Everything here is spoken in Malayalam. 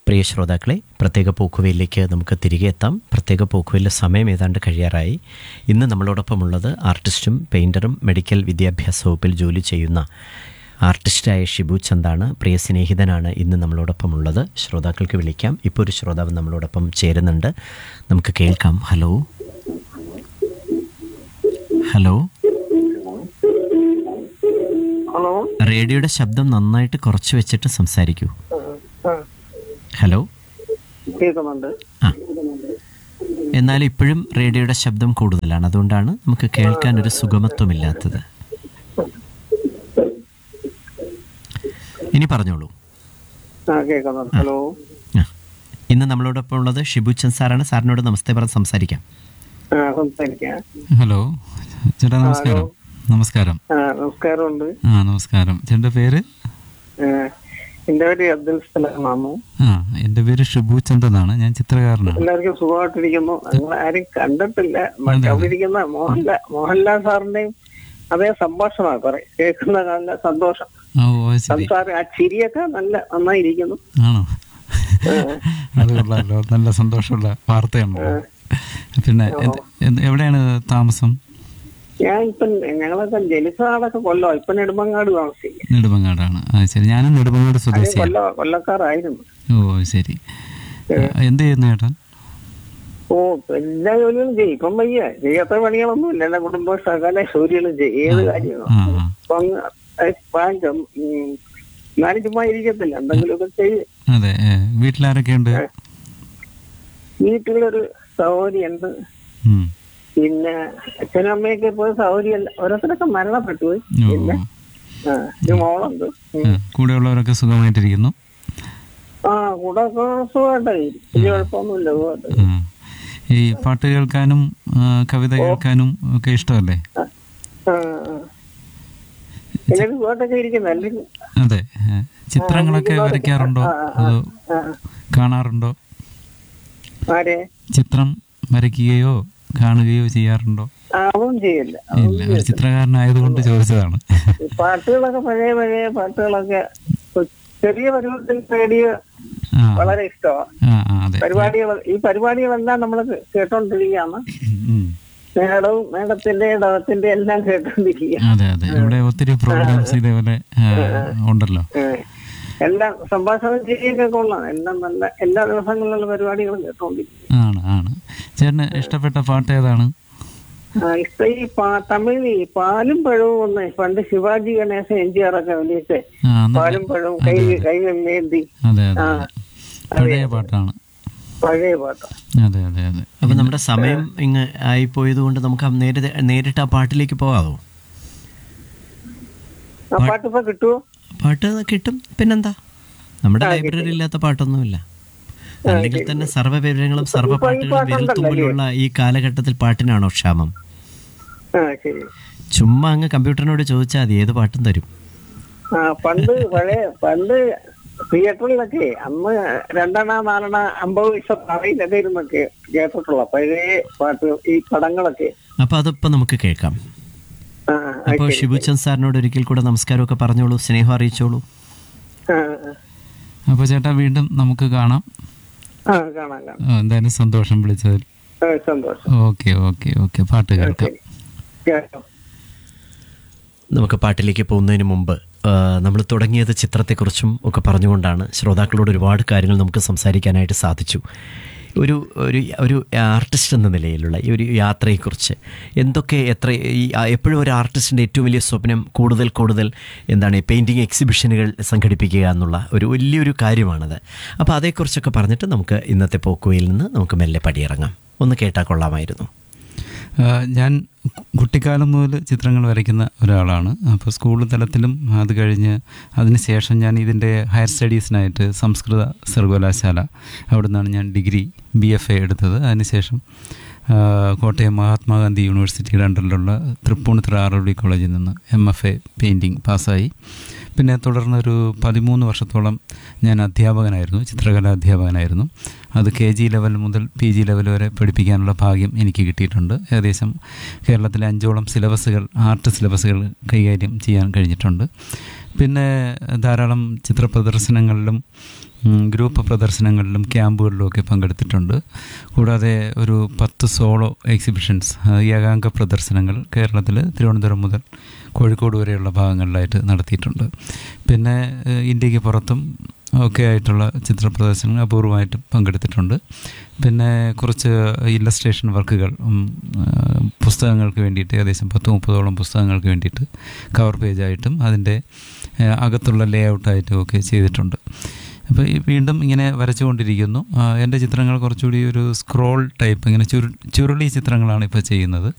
പ്രിയ ശ്രോതാക്കളെ പ്രത്യേക പോക്കുവയിലേക്ക് നമുക്ക് തിരികെ എത്താം പ്രത്യേക പോക്കുവയിലെ സമയം ഏതാണ്ട് കഴിയാറായി ഇന്ന് നമ്മളോടൊപ്പമുള്ളത് ആർട്ടിസ്റ്റും പെയിൻറ്ററും മെഡിക്കൽ വിദ്യാഭ്യാസ വകുപ്പിൽ ജോലി ചെയ്യുന്ന ആർട്ടിസ്റ്റായ ഷിബു ചന്ദാണ് പ്രിയ സ്നേഹിതനാണ് ഇന്ന് നമ്മളോടൊപ്പമുള്ളത് ശ്രോതാക്കൾക്ക് വിളിക്കാം ഇപ്പോൾ ഒരു ശ്രോതാവ് നമ്മളോടൊപ്പം ചേരുന്നുണ്ട് നമുക്ക് കേൾക്കാം ഹലോ ഹലോ ഹലോ റേഡിയോയുടെ ശബ്ദം നന്നായിട്ട് കുറച്ച് വെച്ചിട്ട് സംസാരിക്കൂ ആ, ഹലോ കേൾക്കുന്നുണ്ട് ആ എന്നാൽ ഇപ്പോഴും റേഡിയോയുടെ ശബ്ദം കൂടുതലാണ് അതുകൊണ്ടാണ് നമുക്ക് കേൾക്കാൻ ഒരു സുഗമത്വമില്ലാത്തത് ഇനി പറഞ്ഞോളൂ ആ കേൾക്കുന്നുണ്ട് ഹലോ ആ. ഇന്ന് നമ്മളോടൊപ്പം ഉള്ളത് ഷിബുച്ചൻ സാറാണ് സാറിനോട് നമസ്തേ പറഞ്ഞ് സംസാരിക്കാം ആ സംസാരിക്കാം ഹലോ ചേട്ടാ നമസ്കാരം നമസ്കാരം ആ നമസ്കാരമുണ്ട് ആ നമസ്കാരം ചേട്ടൻ്റെ പേര് ആ, എന്റെ പേര് അബ്ദുൽ സലാം മാമു ആ എൻ്റെ പേര് ഷിബു ചന്ദ് എന്നാണ് ഞാൻ ചിത്രകാരനാണ് എല്ലാവർക്കും സുഖമായിട്ടിരിക്കുന്നു നിങ്ങൾ ആരും കണ്ടിട്ടില്ല അവിടെ ഇരിക്കുന്ന മോഹൻലാൽ മോഹൻലാൽ സാറിന്റെയും അതേ സംഭാഷണമാണ് പറയും കേൾക്കുന്ന നല്ല സന്തോഷം ഓ ഓ, ശരി സംസാരം ആ ചിരിയൊക്കെ നല്ല നന്നായിരിക്കുന്നു ആണോ അത് കൊള്ളാമല്ലോ നല്ല സന്തോഷമുള്ള വാർത്തയാണ് പിന്നെ എന്ത്- എന്ത്- എവിടെയാണ് താമസം ഞാൻ ഇപ്പം ഞങ്ങളൊക്കെ ജനിച്ചാളൊക്കെ കൊല്ലം ഇപ്പൊ നെടുമങ്ങാട് താമസിക്കും നെടുമങ്ങാടാണ് ആ ശരി ഞാനും നെടുമങ്ങാട് സ്വദേശിയാണ് കൊല്ല കൊല്ലക്കാരായിരുന്നു ഓ ശരി എന്ത് ചെയ്യുന്നു ചേട്ടൻ ഓ എല്ലാ ജോലികളും ചെയ്യും ഇപ്പം വയ്യ ചെയ്യാത്ത പണികളൊന്നും ഇല്ല എല്ലാ കുടുംബ സകല ജോലികളും ചെയ്യും ഏത് കാര്യമാണ് ആ ആ അപ്പൊ അങ്ങ് അത് വാങ്ങിക്കും. ഉം. എന്നാലും ചുമ്മാ ഇരിക്കത്തില്ല എന്തെങ്കിലുമൊക്കെ ചെയ്യും അതെ ഏ, വീട്ടിലാരൊക്കെയുണ്ട് വീട്ടിലൊരു സൗകര്യം ഉണ്ട് ഉം. പിന്നെ അച്ഛനും അമ്മയൊക്കെ ഇപ്പോൾ സൗകര്യം ഓരോരുത്തരൊക്കെ മരണപ്പെട്ടു പോയി ഓ പിന്നെ ആ ഒരു മോളുണ്ട് ഉം. ആ, കൂടെയുള്ളവരൊക്കെ സുഖമായിട്ടിരിക്കുന്നു ആ കൂടെ ഒക്കെ സുഖമായിട്ടായി വലിയ കുഴപ്പമൊന്നുമില്ല സുഖമായിട്ട് ആ. ഈ പാട്ട് കേൾക്കാനും ആ, കവിത കേൾക്കാനും ഒക്കെ ഇഷ്ടമല്ലേ ആ ആ. എല്ലാവരും സുഖമായിട്ടൊക്കെ ഇരിക്കുന്നു എല്ലാവരും അതെ ആ, ചിത്രങ്ങളൊക്കെ വരയ്ക്കാറുണ്ടോ അതോ ആ, കാണാറുണ്ടോ ആരെ ചിത്രം വരയ്ക്കുകയോ കാണുകയോ ചെയ്യാറുണ്ടോ ആ, അതൊന്നും ചെയ്യില്ല ഇല്ല ഒരു ചിത്രകാരനായതുകൊണ്ട് ചോദിച്ചതാണ് ഈ പാട്ടുകളൊക്കെ പഴയ പഴയ പാട്ടുകളൊക്കെ ചെറിയ പരിപാടിയിൽ റേഡിയോ ആ വളരെ ഇഷ്ടമാണ് ആ ആ, അതെ പരിപാടികൾ ഈ പരിപാടികളെല്ലാം നമ്മൾ കേട്ടോണ്ടിരിക്കുകയാണ് ഉം. മേടവും മേടത്തിന്റെ ഇടവത്തിന്റെ എല്ലാം കേട്ടോണ്ടിരിക്കുക അതെ അതെ ഇവിടെ ഒത്തിരി പ്രോഗ്രാംസ് ഇതേപോലെ ആ, ഉണ്ടല്ലോ എല്ലാം സംഭാഷണം ചെയ്യുകയൊക്കെ കൊള്ളാം എല്ലാം നല്ല എല്ലാ ദിവസങ്ങളിലുള്ള പരിപാടികളും കേട്ടോണ്ടിരിക്കും ആണ് ആണ് ചേട്ടന് ഇഷ്ടപ്പെട്ട പാട്ട് ഏതാണ് ആ, ഇപ്പൊ ഈ പാ- തമിഴിൽ ഈ പാലും പഴവും ഒന്ന് പണ്ട് Shivaji Ganesan M G R ഒക്കെ വിളിച്ച് ആ നല്ല- പാലും പഴവും കൈ കൈകളിലേന്തി അതെ അതെ ആ അതെ പഴയ പാട്ടാണ് പഴയ പാട്ടാണ് അതെ അതെ അതെ അപ്പം നമ്മുടെ സമയം ഇങ്ങ് ആയിപ്പോയത് കൊണ്ട് നമുക്ക് ആ നേരിട്ട് നേരിട്ട് ആ പാട്ടിലേക്ക് പോകാമോ ആ പാട്ട് ഇപ്പൊ കിട്ടുമോ പാട്ട് കിട്ടും പിന്നെന്താ നമ്മുടെ ലൈബ്രറി ഇല്ലാത്ത പാട്ടൊന്നുമില്ല അല്ലെങ്കിൽ തന്നെ സർവ്വ വിവരങ്ങളും സർവ്വ പാട്ടുകളും വിരൽത്തുമ്പിലുള്ള ഈ കാലഘട്ടത്തിൽ പാട്ടിനാണോ ക്ഷാമം ആ ശരി ചുമ്മാ അങ്ങ് കമ്പ്യൂട്ടറിനോട് ചോദിച്ചാൽ മതി ഏത് പാട്ടും തരും ആ പണ്ട് പഴയ പണ്ട് തിയേറ്ററിലൊക്കെ അന്ന് രണ്ടെണ്ണ നാലെണ്ണ അമ്പത് പൈസ പറയിലൊക്കെ ഇരുന്നൊക്കെ കേട്ടിട്ടുള്ള പഴയ പാട്ടുകൾ ഈ പടങ്ങളൊക്കെ അപ്പൊ അതിപ്പോ നമുക്ക് കേൾക്കാം ആ അപ്പോൾ ഷിബുചന്ദ് സാറിനോട് ഒരിക്കൽ കൂടെ നമസ്കാരമൊക്കെ പറഞ്ഞോളൂ സ്നേഹം അറിയിച്ചോളൂ ആ, അപ്പോൾ ചേട്ടാ വീണ്ടും നമുക്ക് കാണാം ആ കാണാം കാണാം ആ, എന്തായാലും സന്തോഷം വിളിച്ചതിൽ ആ, സന്തോഷം ഓക്കെ ഓക്കെ ഓക്കെ പാട്ട് കേൾക്കാം കേൾക്കാം നമുക്ക് പാട്ടിലേക്ക് പോകുന്നതിന് മുമ്പ് നമ്മൾ തുടങ്ങിയത് ചിത്രത്തെക്കുറിച്ചും ഒക്കെ പറഞ്ഞുകൊണ്ടാണ് ശ്രോതാക്കളോട് ഒരുപാട് കാര്യങ്ങൾ നമുക്ക് സംസാരിക്കാനായിട്ട് സാധിച്ചു ഒരു ഒരു ഒരു ആർട്ടിസ്റ്റ് എന്ന നിലയിലുള്ള ഈ ഒരു യാത്രയെക്കുറിച്ച് എന്തൊക്കെ എത്ര ഈ ആ, എപ്പോഴും ഒരു ആർട്ടിസ്റ്റിൻ്റെ ഏറ്റവും വലിയ സ്വപ്നം കൂടുതൽ കൂടുതൽ എന്താണ് പെയിൻറ്റിങ് എക്സിബിഷനുകൾ സംഘടിപ്പിക്കുക എന്നുള്ള ഒരു വലിയൊരു കാര്യമാണത് അപ്പോൾ അതേക്കുറിച്ചൊക്കെ പറഞ്ഞിട്ട് നമുക്ക് ഇന്നത്തെ പോക്കുവയിൽ നിന്ന് നമുക്ക് മെല്ലെ പടിയിറങ്ങാം ഒന്ന് കേട്ടാൽ കൊള്ളാമായിരുന്നു ആ, ഞാൻ കുട്ടിക്കാലം മുതൽ ചിത്രങ്ങൾ വരയ്ക്കുന്ന ഒരാളാണ് അപ്പോൾ സ്കൂൾ തലത്തിലും അത് കഴിഞ്ഞ് അതിനുശേഷം ഞാൻ ഇതിൻ്റെ ഹയർ സ്റ്റഡീസിനായിട്ട് സംസ്കൃത സർവകലാശാല അവിടെ നിന്നാണ് ഞാൻ ഡിഗ്രി ബി എഫ് എ എടുത്തത് അതിനുശേഷം ആ, കോട്ടയം മഹാത്മാഗാന്ധി യൂണിവേഴ്സിറ്റിയുടെ അണ്ടറിലുള്ള തൃപ്പൂണിത്തുറ ആർ എൽ ഡി കോളേജിൽ നിന്ന് എം എഫ് എ പെയിൻറ്റിങ് പാസ്സായി പിന്നെ തുടർന്നൊരു പതിമൂന്ന് വർഷത്തോളം ഞാൻ അധ്യാപകനായിരുന്നു ചിത്രകലാ അധ്യാപകനായിരുന്നു അത് കെ ജി ലെവൽ മുതൽ പി ജി ലെവൽ വരെ പഠിപ്പിക്കാനുള്ള ഭാഗ്യം എനിക്ക് കിട്ടിയിട്ടുണ്ട് ഏകദേശം കേരളത്തിലെ അഞ്ചോളം സിലബസുകൾ ആർട്ട് സിലബസുകൾ കൈകാര്യം ചെയ്യാൻ കഴിഞ്ഞിട്ടുണ്ട് പിന്നെ ധാരാളം ചിത്ര പ്രദർശനങ്ങളിലും ഉം, ഗ്രൂപ്പ് പ്രദർശനങ്ങളിലും ക്യാമ്പുകളിലും ഒക്കെ പങ്കെടുത്തിട്ടുണ്ട് കൂടാതെ ഒരു പത്ത് സോളോ എക്സിബിഷൻസ് ആ, ഏകാംഗ പ്രദർശനങ്ങൾ കേരളത്തിൽ തിരുവനന്തപുരം മുതൽ കോഴിക്കോട് വരെയുള്ള ഭാഗങ്ങളിലായിട്ട് നടത്തിയിട്ടുണ്ട് പിന്നെ ഏഹ്, ഇന്ത്യക്ക് പുറത്തും ഒക്കെ ആയിട്ടുള്ള ചിത്ര പ്രദർശനങ്ങൾ അപൂർവമായിട്ടും പങ്കെടുത്തിട്ടുണ്ട് പിന്നെ കുറച്ച് ഇല്ലസ്ട്രേഷൻ വർക്കുകൾ ഉം, ആ, പുസ്തകങ്ങൾക്ക് വേണ്ടിയിട്ട് ഏകദേശം പത്ത് മുപ്പതോളം പുസ്തകങ്ങൾക്ക് വേണ്ടിയിട്ട് കവർ പേജായിട്ടും അതിൻ്റെ ആ, അകത്തുള്ള ലേ ഔട്ടായിട്ടും ഒക്കെ ചെയ്തിട്ടുണ്ട് അപ്പോൾ ഈ വീണ്ടും ഇങ്ങനെ വരച്ചുകൊണ്ടിരിക്കുന്നു ആ, എൻ്റെ ചിത്രങ്ങൾ കുറച്ചുകൂടി ഒരു സ്ക്രോൾ ടൈപ്പ് ഇങ്ങനെ ചുരു ചുരുളി ചിത്രങ്ങളാണ് ഇപ്പോൾ ചെയ്യുന്നത്